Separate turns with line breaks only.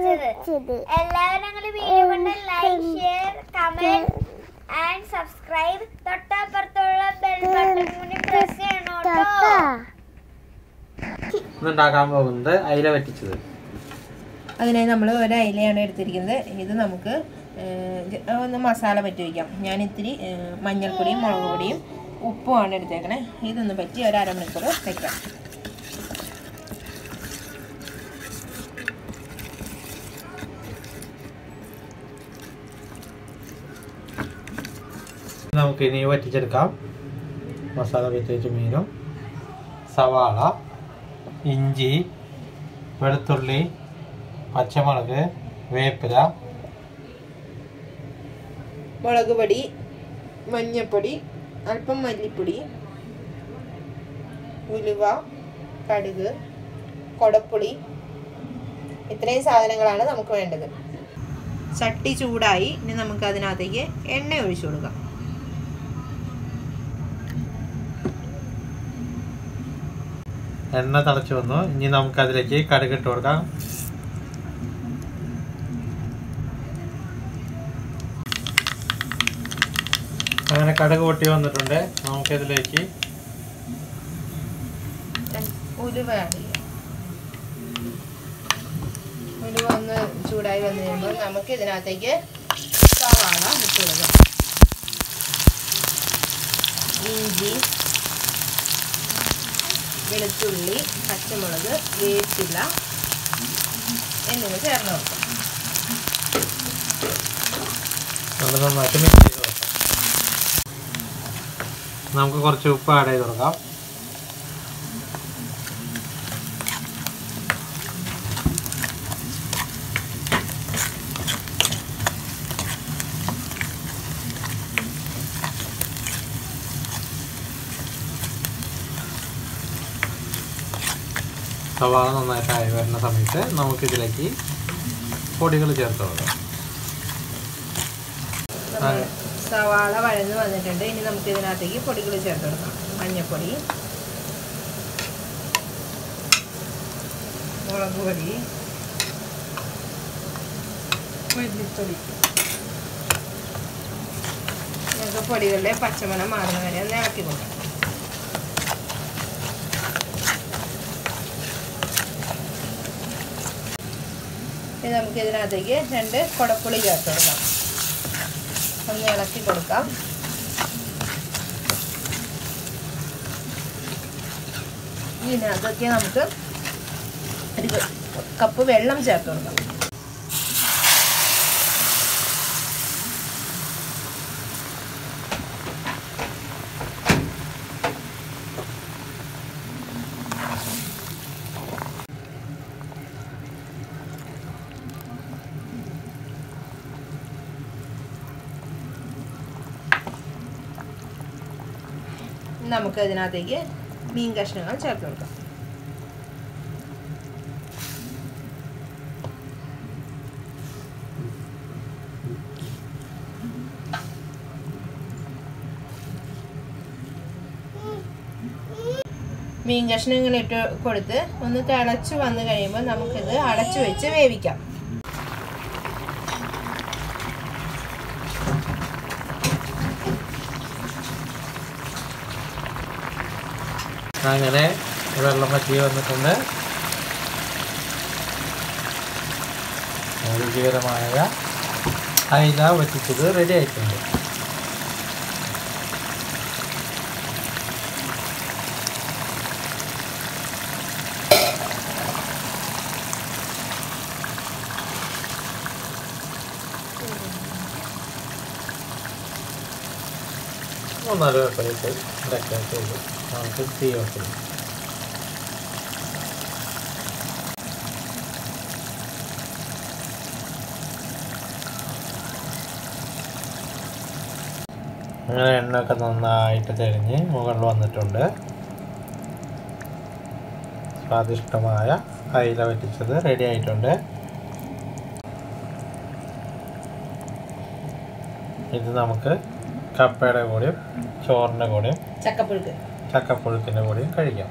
വെച്ചത് എല്ലാവരും ഞങ്ങൾ വീഡിയോ കൊണ്ട് like share comment and subscribe തൊട്ടപ്പുറത്തുള്ള ബെൽ ബട്ടൺ കൂടി പ്രസ് ചെയ്യണം കേട്ടോ
ഇന്നുണ്ടാക്കാൻ പോകുന്നത് അയില വറ്റിച്ചത്
അതിനായി നമ്മൾ ഒരു അയിലയാണ് എടുത്തിരിക്കുന്നത് ഇത് നമുക്ക് ഏഹ്, ജ- ഒന്ന് മസാല പറ്റി വയ്ക്കാം ഞാൻ ഇത്തിരി ഏഹ്, മഞ്ഞൾപ്പൊടിയും മുളക് പൊടിയും ഉപ്പുമാണ് എടുത്തേക്കണേ ഇതൊന്ന് പറ്റി ഒരു അരമണിക്കൂർ വയ്ക്കാം
നമുക്ക് ഇനി വറ്റിച്ചെടുക്കാം മസാല വറ്റി വെച്ച മീനും സവാള ഇഞ്ചി വെളുത്തുള്ളി പച്ചമുളക് വേപ്പില
മുളക് പൊടി മഞ്ഞൾപ്പൊടി അല്പം മല്ലിപ്പൊടി ഉലുവ കടുക് കൊടപ്പുളി ഇത്രയും സാധനങ്ങളാണ് നമുക്ക് വേണ്ടത് ചട്ടി ചൂടായി ഇനി നമുക്ക് അതിനകത്തേക്ക് എണ്ണ ഒഴിച്ചു കൊടുക്കാം
എണ്ണ തിളച്ച് വന്നു ഇനി നമുക്ക് അതിലേക്ക് കടുക് ഇട്ട് കൊടുക്കാം അങ്ങനെ കടുക് പൊട്ടി വന്നിട്ടുണ്ട് നമുക്കിതിലേക്ക്
ഉലുവ ആഡ് ചെയ്യാം ഉലുവ ഒന്ന് ചൂടായി വന്നു കഴിയുമ്പോൾ നമുക്ക് ഇതിനകത്തേക്ക് സവാള ഇട്ട് കൊടുക്കാം ഇഞ്ചി വെളുത്തുള്ളി പച്ചമുളക് വേപ്പില എന്നിവ ചേർന്ന് വെക്കാം
നല്ല നന്നായിട്ട് മിക്സ് ചെയ്ത് വെക്കാം നമുക്ക് കുറച്ച് ഉപ്പ് ആഡ് ചെയ്ത് കൊടുക്കാം സവാള നന്നായിട്ട് ആയി വരുന്ന സമയത്ത് നമുക്കിതിലേക്ക് പൊടികൾ ചേർത്ത് കൊടുക്കാം
നമ്മൾ സവാള വഴന്ന് വന്നിട്ടുണ്ട് ഇനി നമുക്ക് ഇതിനകത്തേക്ക് പൊടികൾ ചേർത്ത് കൊടുക്കാം മഞ്ഞൾപ്പൊടി മുളക് പൊടി മല്ലിപ്പൊടി ഞങ്ങൾക്ക് പൊടികളുടെ പച്ചമണം മാറുന്ന വരെ ഒന്ന് ഇളക്കി കൊടുക്കാം ഇനി നമുക്ക് ഇതിനകത്തേക്ക് രണ്ട് കുടപ്പുളി ചേർത്ത് കൊടുക്കാം ഒന്ന് ഇളക്കി കൊടുക്കാം ഇതിനകത്തൊക്കെ നമുക്ക് ഒരു കപ്പ് വെള്ളം ചേർത്ത് കൊടുക്കാം നമുക്ക് ഇതിനകത്തേക്ക് മീൻ കഷ്ണങ്ങൾ ചേർത്ത് കൊടുക്കാം മീൻ കഷ്ണങ്ങൾ ഇട്ട് കൊടുത്ത് ഒന്ന് തിളച്ച് വന്നു കഴിയുമ്പോൾ നമുക്കിത് അടച്ചു വെച്ച് വേവിക്കാം
അങ്ങനെ വെള്ളം വറ്റി വന്നിട്ടുണ്ട് രുചികരമായ അയില വറ്റിച്ചത് റെഡി ആയിട്ടുണ്ട് മൂന്നാല് പേപ്പറിട്ട് ഇതൊക്കെ ചെയ്ത് നമുക്ക് തീ ഓഫ് ചെയ്യാം അങ്ങനെ എണ്ണയൊക്കെ നന്നായിട്ട് തെളിഞ്ഞ് മുകളിൽ വന്നിട്ടുണ്ട് സ്വാദിഷ്ടമായ അയില വറ്റിച്ചത് റെഡി ആയിട്ടുണ്ട് ഇത് നമുക്ക് കപ്പയുടെ കൂടെയും ചോറിൻ്റെ കൂടെയും
ചക്കപ്പുഴുക്ക്
ചക്കപ്പുഴുക്കിൻ്റെ കൂടെയും കഴിക്കാം